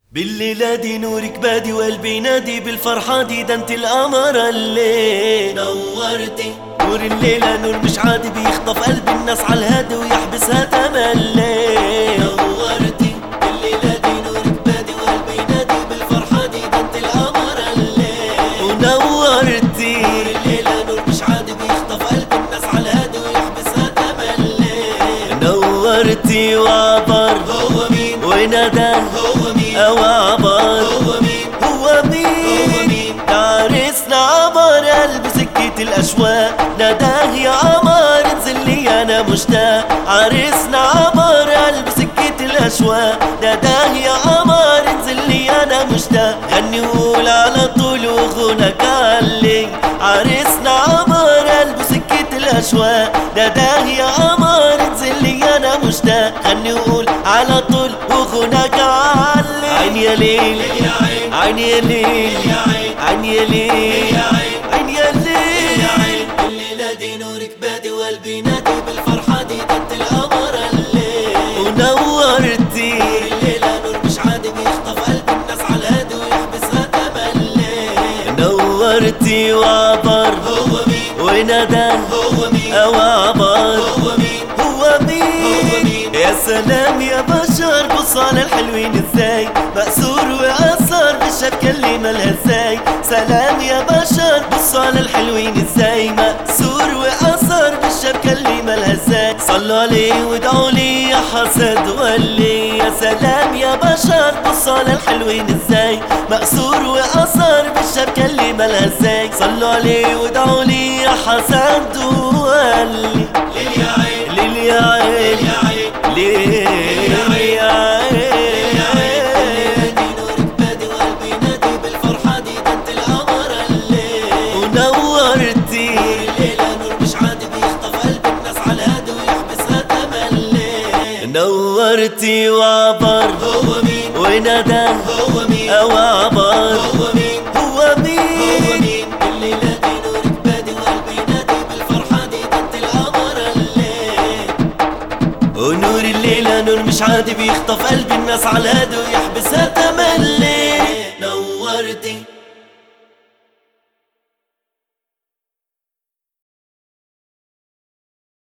بالليلة دي نورك بادي وقلبي ينادي بالفرحة دي ده انت القمر اللي نورتي نور الليلة نور مش عادي بيخطف قلب الناس على الهادي ويحبسها تملي نورتي بالليلة دي نورك بادي وقلبي ينادي بالفرحة دي ده انت القمر اللي ونورتي نور الليلة نور مش عادي بيخطف قلب الناس على الهادي ويحبسها تملي نورتي وعبر هو مين ونادى هو مين او عبر هو مين هو مين هو مين عرسنا عبر قلب سكة الاشواق ناداه يا قمر انزل لي انا مشتاق عرسنا عبر قلب سكة الاشواق ناداه يا قمر انزل لي انا مشتاق غني وقول على طول وغنك علي عرسنا عبر قلب سكة الاشواق ناداه يا قمر انزل لي انا مشتاق غني وقول على طول وغنك علي عين يا ليل عين يا ليل عين يا ليل عين يا ليل الليلة دي نورك بادي وقلبي نادي بالفرحة دي ده انت القمر الليل ونورتي الليلة نور مش عادي بيخطف قلب الناس على الهادي ويحبسها تملي نورتي وعبر هو مين ونادى هو مين او عبر هو مين هو مين يا سلام يا بشر بص على الحلوين ازاي مأسور وأثر بالشبكة اللي مالها ازاي سلام يا بشر بص على الحلوين ازاي مأسور وأثر بالشبكة اللي مالها ازاي صلوا عليه وادعوا لي يا حسد ولي يا سلام يا بشر بص على الحلوين ازاي مأسور وأثر بالشبكة اللي مالها ازاي صلوا عليه وادعوا لي يا حسد ولي ليل يا عين ليل يا عين ليل يا عين ونورتي الليلة نور مش عادي بيخطف قلب الناس على الهادي ويحبسها تملي نورتي وعبر هو مين ونادى هو مين او عبر هو مين هو مين هو مين الليلة دي نورك بادي وقلبي ينادي بالفرحة دي ده انت القمر الليل ونور الليلة نور مش عادي بيخطف قلب الناس على الهادي ويحبسها تملي نورتي